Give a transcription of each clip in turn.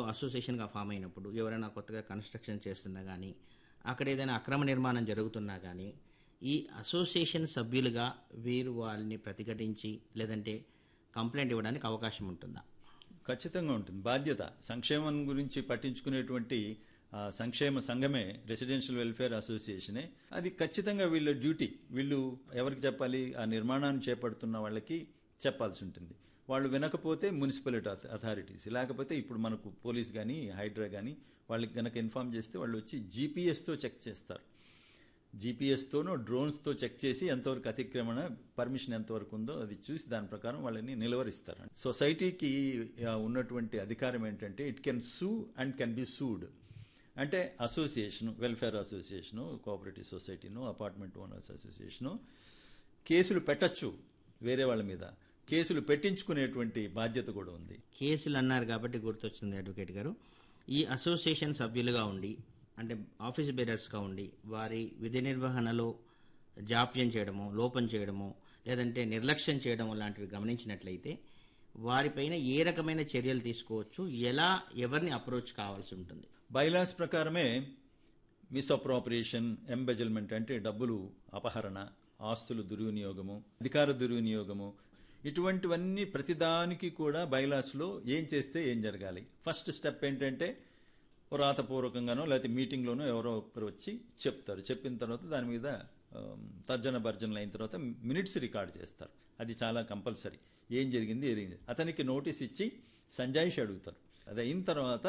అసోసియేషన్గా form అయినప్పుడు ఎవరైనా కొత్తగా కన్స్ట్రక్షన్ చేస్తున్నా కానీ అక్కడ ఏదైనా అక్రమ నిర్మాణం జరుగుతున్నా కానీ ఈ అసోసియేషన్ సభ్యులుగా వీరు వాళ్ళని ప్రతిఘటించి లేదంటే కంప్లైంట్ ఇవ్వడానికి అవకాశం ఉంటుందా ఖచ్చితంగా ఉంటుంది బాధ్యత సంక్షేమం గురించి పట్టించుకునేటువంటి ఆ, సంక్షేమ సంఘమే రెసిడెన్షియల్ వెల్ఫేర్ అసోసియేషనే అది ఖచ్చితంగా వీళ్ళ డ్యూటీ వీళ్ళు ఎవరికి చెప్పాలి ఆ నిర్మాణాన్ని చేపడుతున్న వాళ్ళకి చెప్పాల్సి ఉంటుంది వాళ్ళు వినకపోతే మున్సిపాలిటీ అథ- అథారిటీస్ లేకపోతే ఇప్పుడు మనకు పోలీస్ కానీ హైడ్రా కానీ వాళ్ళకి గనక ఇన్ఫామ్ చేస్తే వాళ్ళు వచ్చి జీపీఎస్తో చెక్ చేస్తారు జీపీఎస్తోనో డ్రోన్స్తో చెక్ చేసి ఎంతవరకు అతిక్రమణ పర్మిషన్ ఎంతవరకు ఉందో అది చూసి దాని ప్రకారం వాళ్ళని నిలవరిస్తారు సొసైటీకి ఆ, ఉన్నటువంటి అధికారం ఏంటంటే it can sue and can be sued అంటే అసోసియేషన్ వెల్ఫేర్ అసోసియేషను కోఆపరేటివ్ సొసైటీను అపార్ట్మెంట్ ఓనర్స్ అసోసియేషను కేసులు పెట్టచ్చు వేరే వాళ్ళ మీద కేసులు పెట్టించుకునేటువంటి బాధ్యత కూడా ఉంది కేసులు అన్నారు కాబట్టి గుర్తొచ్చింది అడ్వకేట్ గారు ఈ అసోసియేషన్ సభ్యులుగా ఉండి అంటే ఆఫీస్ బేరర్స్గా ఉండి వారి విధి నిర్వహణలో జాప్యం చేయడము లోపం చేయడము లేదంటే నిర్లక్ష్యం చేయడం లాంటివి గమనించినట్లయితే వారిపైన ఏ రకమైన చర్యలు తీసుకోవచ్చు ఎలా ఎవరిని అప్రోచ్ కావాల్సి ఉంటుంది బైలాస్ ప్రకారమే మిస్అప్రోపరియేషన్ ఎంబెజల్మెంట్ అంటే డబ్బులు అపహరణ ఆస్తులు దుర్వినియోగము అధికార దుర్వినియోగము ఇటువంటివన్నీ ప్రతిదానికి కూడా బైలాస్లో ఏం చేస్తే ఏం జరగాలి ఫస్ట్ స్టెప్ ఏంటంటే ఓ రాతపూర్వకంగానో లేకపోతే మీటింగ్లోనో ఎవరో ఒకరు వచ్చి చెప్తారు చెప్పిన తర్వాత దాని మీద ఆమ్, తర్జన భర్జనలు అయిన తర్వాత మినిట్స్ రికార్డ్ చేస్తారు అది చాలా కంపల్సరీ ఏం జరిగింది ఏం జరిగింది అతనికి నోటీస్ ఇచ్చి సంజాయిషి అడుగుతారు అది అయిన తర్వాత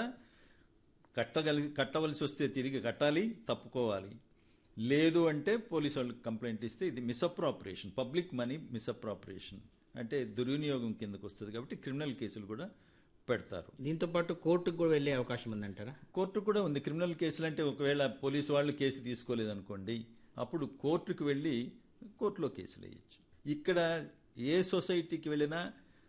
కట్టగలి కట్టవలసి వస్తే తిరిగి కట్టాలి తప్పుకోవాలి లేదు అంటే పోలీసు వాళ్ళకి కంప్లైంట్ ఇస్తే ఇది మిస్అప్రాపరేషన్ పబ్లిక్ మనీ మిస్అప్రాపరేషన్ అంటే దుర్వినియోగం కిందకు వస్తుంది కాబట్టి క్రిమినల్ కేసులు కూడా పెడతారు దీంతో పాటు కోర్టుకు కూడా వెళ్ళే అవకాశం ఉందంటారా కోర్టు కూడా ఉంది క్రిమినల్ కేసులు అంటే ఒకవేళ పోలీసు వాళ్ళు కేసు తీసుకోలేదనుకోండి అప్పుడు కోర్టుకు వెళ్ళి కోర్టులో కేసులు వేయచ్చు ఇక్కడ ఏ సొసైటీకి వెళ్ళినా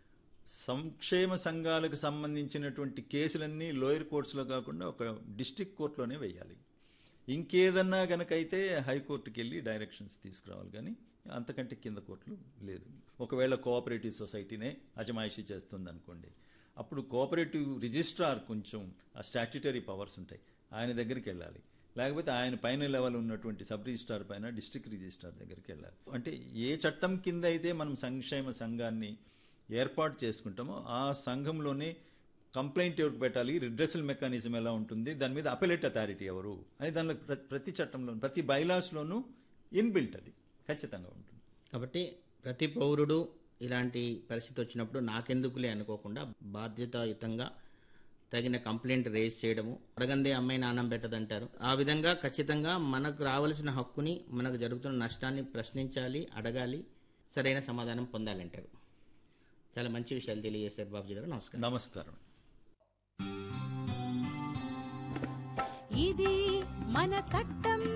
సంక్షేమ సంఘాలకు సంబంధించినటువంటి కేసులన్నీ లోయర్ కోర్ట్స్లో కాకుండా ఒక డిస్టిక్ కోర్టులోనే వేయాలి ఇంకేదన్నా గనకైతే హైకోర్టుకి వెళ్ళి డైరెక్షన్స్ తీసుకురావాలి కానీ అంతకంటే కింద కోర్టులు లేదు ఒకవేళ కోఆపరేటివ్ సొసైటీనే అజమాయిషీ చేస్తుంది అనుకోండి అప్పుడు కోఆపరేటివ్ రిజిస్ట్రార్ కొంచెం ఆ స్టాట్యుటరీ పవర్స్ ఉంటాయి ఆయన దగ్గరికి వెళ్ళాలి లేకపోతే ఆయన పైన లెవెల్ ఉన్నటువంటి సబ్ రిజిస్ట్రార్ పైన డిస్ట్రిక్ట్ రిజిస్ట్రార్ దగ్గరికి వెళ్ళాలి అంటే ఏ చట్టం కింద అయితే మనం సంక్షేమ సంఘాన్ని ఏర్పాటు చేసుకుంటామో ఆ సంఘంలోనే కంప్లైంట్ ఎవరికి పెట్టాలి రిడ్రెసల్ మెకానిజం ఎలా ఉంటుంది దాని మీద అపెలేట్ అథారిటీ ఎవరు అని దానిలో ప్ర- ప్రతి చట్టంలో ప్రతి బైలాస్లోనూ ఇన్బిల్ట్ అది ఖచ్చితంగా ఉంటుంది కాబట్టి ప్రతి పౌరుడు ఇలాంటి పరిస్థితి వచ్చినప్పుడు నాకెందుకులే అనుకోకుండా బాధ్యతాయుతంగా తగిన కంప్లైంట్ రేజ్ చేయడము అడగందే అమ్మాయి నాన్నం పెట్టదంటారు ఆ విధంగా ఖచ్చితంగా మనకు రావాల్సిన హక్కుని మనకు జరుగుతున్న నష్టాన్ని ప్రశ్నించాలి అడగాలి సరైన సమాధానం పొందాలంటారు చాలా మంచి విషయాలు తెలియజేశారు బాబుజీ గారు నమస్కారం నమస్కారం ఇది మన చట్టం